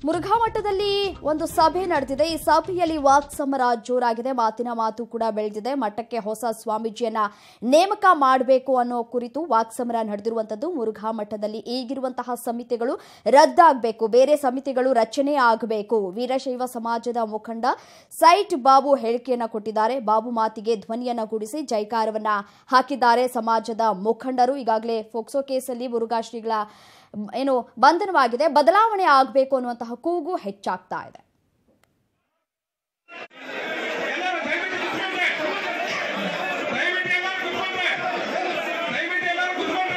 ಮುರುಘಾ ಮಠದಲ್ಲಿ ಒಂದು ಸಭೆ ನಡೆದಿದೆ ಈ ಸಭೆಯಲ್ಲಿ ವಾಕ್ಸಮರ ಜೋರಾಗಿದೆ ಮಾತಿನ ಮಾತು ಕೂಡ ಬೆಳೆದಿದೆ ಮಠಕ್ಕೆ ಹೊಸ ಸ್ವಾಮೀಜಿಯನ್ನ ನೇಮಕ ಮಾಡಬೇಕು ಅನ್ನೋ ಕುರಿತು ವಾಕ್ಸಮರ ನಡೆದಿರುವಂತದ್ದು ಮುರುಘಾ ಮಠದಲ್ಲಿ ಈಗಿರುವಂತಹ ಸಮಿತಿಗಳು ರದ್ದಾಗಬೇಕು ಬೇರೆ ಸಮಿತಿಗಳು ರಚನೆ ಆಗಬೇಕು ವೀರಶೈವ ಸಮಾಜದ ಮುಖಂಡ ಸೈಟ್ ಬಾಬು ಹೇಳಿಕೆಯನ್ನ ಕೊಟ್ಟಿದ್ದಾರೆ ಬಾಬು ಮಾತಿಗೆ ಧ್ವನಿಯನ್ನ ಗೂಡಿಸಿ ಜೈಕಾರವನ್ನ ಹಾಕಿದ್ದಾರೆ ಸಮಾಜದ ಮುಖಂಡರು ಈಗಾಗಲೇ ಫೋಕ್ಸೋ ಕೇಸಲ್ಲಿ ಮುರುಘಾ ಶ್ರೀಗಳ ಏನು ಬಂಧನವಾಗಿದೆ ಬದಲಾವಣೆ ಆಗಬೇಕು ಅನ್ನುವಂತಹ ಕೂಗು ಹೆಚ್ಚಾಗ್ತಾ ಇದೆ ಎಲ್ಲರೂ ದಯವಿಟ್ಟು ಕುತ್ಕೊಂಡ್ರೆ ದಯವಿಟ್ಟು ಎಲ್ಲರೂ ಕುತ್ಕೊಂಡ್ರೆ ದಯವಿಟ್ಟು ಎಲ್ಲರೂ ಕುತ್ಕೊಂಡ್ರೆ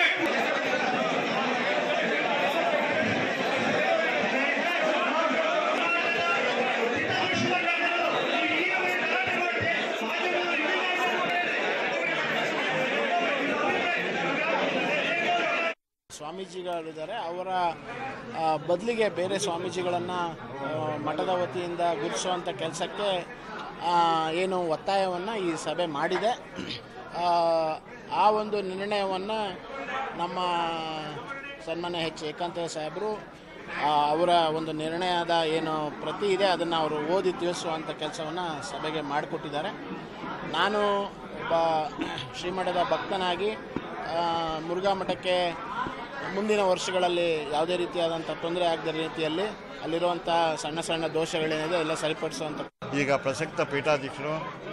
ಸ್ವಾಮೀಜಿಗಳಿದ್ದಾರೆ ಅವರ ಆ, ಬದಲಿಗೆ ಬೇರೆ ಸ್ವಾಮೀಜಿಗಳನ್ನು ಮಠದ ವತಿಯಿಂದ ಗುರುತಿಸುವಂಥ ಕೆಲಸಕ್ಕೆ ಆ, ಏನು ಒತ್ತಾಯವನ್ನು ಈ ಸಭೆ ಮಾಡಿದೆ ಆ, ಆ ಒಂದು ನಿರ್ಣಯವನ್ನು ನಮ್ಮ ಸನ್ಮಾನ್ಯ ಎಚ್ ಏಕಾಂತ ಸಾಹೇಬರು ಆ, ಅವರ ಒಂದು ನಿರ್ಣಯದ ಏನು ಪ್ರತಿ ಇದೆ ಅದನ್ನು ಅವರು ಓದಿ ತಿಳಿಸುವಂಥ ಕೆಲಸವನ್ನು ಸಭೆಗೆ ಮಾಡಿಕೊಟ್ಟಿದ್ದಾರೆ ನಾನು ಒಬ್ಬ ಶ್ರೀಮಠದ ಭಕ್ತನಾಗಿ ಆ, ಮುರುಘಾ ಮಠಕ್ಕೆ ಮುಂದಿನ ವರ್ಷಗಳಲ್ಲಿ ಯಾವುದೇ ರೀತಿಯಾದಂಥ ತೊಂದರೆ ಆಗದ ರೀತಿಯಲ್ಲಿ ಅಲ್ಲಿರುವಂಥ ಸಣ್ಣ ಸಣ್ಣ ದೋಷಗಳೇನಿದೆ ಎಲ್ಲ ಸರಿಪಡಿಸುವಂಥ ಈಗ ಪ್ರಸಕ್ತ ಪೀಠಾಧೀಶರು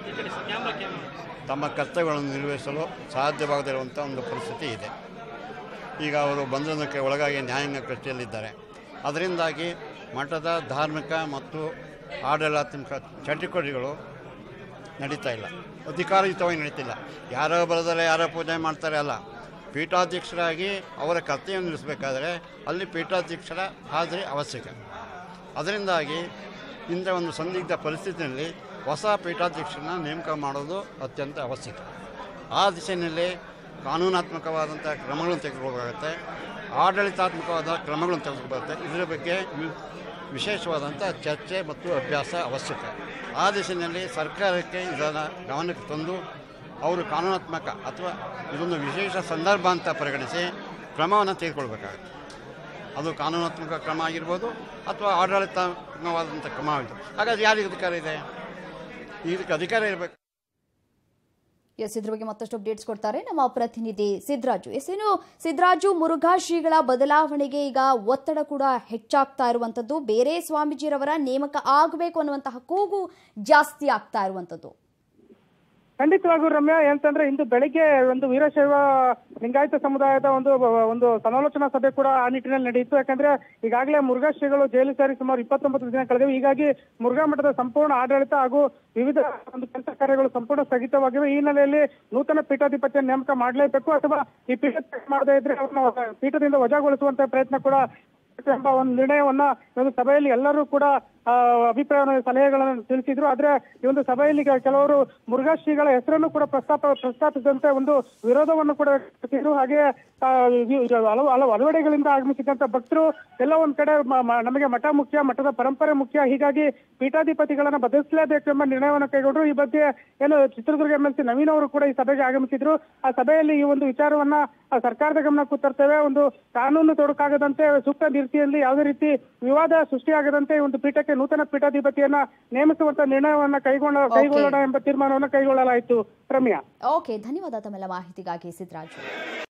ತಮ್ಮ ಕರ್ತವ್ಯಗಳನ್ನು ನಿರ್ವಹಿಸಲು ಸಾಧ್ಯವಾಗದಿರುವಂಥ ಒಂದು ಪರಿಸ್ಥಿತಿ ಇದೆ ಈಗ ಅವರು ಬಂಧನಕ್ಕೆ ಒಳಗಾಗಿ ನ್ಯಾಯಾಂಗ ಕೃಷಿಯಲ್ಲಿದ್ದಾರೆ ಅದರಿಂದಾಗಿ ಮಠದ ಧಾರ್ಮಿಕ ಮತ್ತು ಆಡಳಿತಾತ್ಮಕ ಚಟುವಟಿಕೆಗಳು ನಡೀತಾ ಇಲ್ಲ ಅಧಿಕಾರಯುತವಾಗಿ ನಡೀತಿಲ್ಲ ಯಾರೋ ಬರೋದಲ್ಲ ಯಾರೋ ಪೂಜೆ ಮಾಡ್ತಾರೆ ಅಲ್ಲ ಪೀಠಾಧ್ಯಕ್ಷರಾಗಿ ಅವರ ಕರ್ತವ್ಯ ನಿರ್ವಹಿಸಬೇಕಾದ್ರೆ ಅಲ್ಲಿ ಪೀಠಾಧ್ಯಕ್ಷರ ಹಾಜರಿ ಅವಶ್ಯಕ ಅದರಿಂದಾಗಿ ಇಂಥ ಒಂದು ಸಂದಿಗ್ಧ ಪರಿಸ್ಥಿತಿಯಲ್ಲಿ ಹೊಸ ಪೀಠಾಧ್ಯಕ್ಷರನ್ನ ನೇಮಕ ಮಾಡೋದು ಅತ್ಯಂತ ಅವಶ್ಯಕ ಆ ದಿಶೆಯಲ್ಲಿ ಕಾನೂನಾತ್ಮಕವಾದಂಥ ಕ್ರಮಗಳನ್ನು ತೆಗೆದುಕೊಳ್ಬೇಕಾಗತ್ತೆ ಆಡಳಿತಾತ್ಮಕವಾದ ಕ್ರಮಗಳನ್ನು ತೆಗೆದುಕೊಳ್ಬೇಕಾಗುತ್ತೆ ಇದರ ಬಗ್ಗೆ ವಿ- ವಿಶೇಷವಾದಂಥ ಚರ್ಚೆ ಮತ್ತು ಅಭ್ಯಾಸ ಅವಶ್ಯಕ ಆ ದಿಶೆಯಲ್ಲಿ ಸರ್ಕಾರಕ್ಕೆ ಇದನ್ನು ಗಮನಕ್ಕೆ ತಂದು ಅವರು ಕಾನೂನಾತ್ಮಕ ಅಥವಾ ಇದೊಂದು ವಿಶೇಷ ಸಂದರ್ಭ ಅಂತ ಪರಿಗಣಿಸಿ ಕ್ರಮವನ್ನು ತೆಗೆದುಕೊಳ್ಬೇಕಾಗುತ್ತೆ ಅದು ಕಾನೂನಾತ್ಮಕ ಕ್ರಮ ಆಗಿರ್ಬೋದು ಅಥವಾ ಆಡಳಿತಾತ್ಮಕವಾದಂಥ ಕ್ರಮ ಆಗಿರ್ಬೋದು ಹಾಗಾದ್ರೆ ಯಾರಿಗೆ ಅಧಿಕಾರ ಇದೆ ಇದಕ್ಕೆ ಅಧಿಕಾರ ಇರಬೇಕು ಎಸ್ ಇದ್ರ ಬಗ್ಗೆ ಮತ್ತಷ್ಟು ಅಪ್ಡೇಟ್ಸ್ ಕೊಡ್ತಾರೆ ನಮ್ಮ ಪ್ರತಿನಿಧಿ ಸಿದ್ದರಾಜು ಎಸ್ ಏನು ಸಿದ್ದರಾಜು ಮುರುಘಾ ಶ್ರೀಗಳ ಬದಲಾವಣೆಗೆ ಈಗ ಒತ್ತಡ ಕೂಡ ಹೆಚ್ಚಾಗ್ತಾ ಇರುವಂತದ್ದು ಬೇರೆ ಸ್ವಾಮೀಜಿರವರ ನೇಮಕ ಆಗಬೇಕು ಅನ್ನುವಂತಹ ಕೂಗು ಜಾಸ್ತಿ ಆಗ್ತಾ ಇರುವಂತದ್ದು ಖಂಡಿತವಾಗೂ ರಮ್ಯಾ ಏನಂತಂದ್ರೆ ಇಂದು ಬೆಳಿಗ್ಗೆ ಒಂದು ವೀರಶೈವ ಲಿಂಗಾಯತ ಸಮುದಾಯದ ಒಂದು ಒಂದು ಸಮಾಲೋಚನಾ ಸಭೆ ಕೂಡ ಆ ನಿಟ್ಟಿನಲ್ಲಿ ನಡೆಯಿತು ಯಾಕಂದ್ರೆ ಈಗಾಗಲೇ ಮುರುಘಾ ಶ್ರೀಗಳು ಜೈಲು ಸೇರಿ ಸುಮಾರು ಇಪ್ಪತ್ತೊಂಬತ್ತು ದಿನ ಕಳೆದಿವೆ ಹೀಗಾಗಿ ಮುರುಘಾ ಮಠದ ಸಂಪೂರ್ಣ ಆಡಳಿತ ಹಾಗೂ ವಿವಿಧ ಒಂದು ಕೆಲಸ ಕಾರ್ಯಗಳು ಸಂಪೂರ್ಣ ಸ್ಥಗಿತವಾಗಿವೆ ಈ ಹಿನ್ನೆಲೆಯಲ್ಲಿ ನೂತನ ಪೀಠಾಧಿಪತಿಯನ್ನು ನೇಮಕ ಮಾಡಲೇಬೇಕು ಅಥವಾ ಈ ಪೀಠ ಮಾಡದೇ ಇದ್ರೆ ಅವ್ರನ್ನ ಪೀಠದಿಂದ ವಜಾಗೊಳಿಸುವಂತ ಪ್ರಯತ್ನ ಕೂಡ ಎಂಬ ಒಂದು ನಿರ್ಣಯವನ್ನ ಈ ಒಂದು ಸಭೆಯಲ್ಲಿ ಎಲ್ಲರೂ ಕೂಡ ಆ, ಅಭಿಪ್ರಾಯ ಸಲಹೆಗಳನ್ನು ತಿಳಿಸಿದ್ರು ಆದ್ರೆ ಈ ಒಂದು ಸಭೆಯಲ್ಲಿ ಕೆ- ಕೆಲವರು ಮುರುಘಾ ಶ್ರೀಗಳ ಹೆಸರನ್ನು ಕೂಡ ಪ್ರಸ್ತಾಪ ಪ್ರಸ್ತಾಪಿಸಿದಂತೆ ಒಂದು ವಿರೋಧವನ್ನು ಕೂಡ ವ್ಯಕ್ತಪಡಿಸಿದ್ರು ಹಾಗೆ ಆ, ಇವ್- ಇದು ಹಲವು ಹಲವು ಹಲವೆಡೆಗಳಿಂದ ಆಗಮಿಸಿದಂತ ಭಕ್ತರು ಎಲ್ಲ ಒಂದ್ ಕಡೆ ಮ- ಮ- ನಮಗೆ ಮಠ ಮುಖ್ಯ ಮಠದ ಪರಂಪರೆ ಮುಖ್ಯ ಹೀಗಾಗಿ ಪೀಠಾಧಿಪತಿಗಳನ್ನ ಬದಲಿಸಲೇಬೇಕು ಎಂಬ ನಿರ್ಣಯವನ್ನು ಕೈಗೊಂಡ್ರು ಈ ಬಗ್ಗೆ ಏನು Chitradurga M L C Naveen ಅವರು ಕೂಡ ಈ ಸಭೆಗೆ ಆಗಮಿಸಿದ್ರು ಆ ಸಭೆಯಲ್ಲಿ ಈ ಒಂದು ವಿಚಾರವನ್ನ ಆ, ಸರ್ಕಾರದ ಗಮನಕ್ಕೂ ತರ್ತೇವೆ ಒಂದು ಕಾನೂನು ತೊಡಕಾಗದಂತೆ ಸೂಕ್ತ ರೀತಿಯಲ್ಲಿ ಯಾವುದೇ ರೀತಿ ವಿವಾದ ಸೃಷ್ಟಿಯಾಗದಂತೆ ಈ ಒಂದು ಪೀಠಕ್ಕೆ ನೂತನ ಪೀಠಾಧಿಪತಿಯನ್ನ ನೇಮಿಸುವಂತ ನಿರ್ಣಯವನ್ನ ಕೈಗೊಂಡ ಕೈಗೊಳ್ಳೋಣ ಎಂಬ ತೀರ್ಮಾನವನ್ನು ಕೈಗೊಳ್ಳಲಾಯಿತು ರಮ್ಯಾ ಓಕೆ ಧನ್ಯವಾದ ತಮ್ಮೆಲ್ಲ ಮಾಹಿತಿಗಾಗಿ ಸಿದ್ದರಾಜು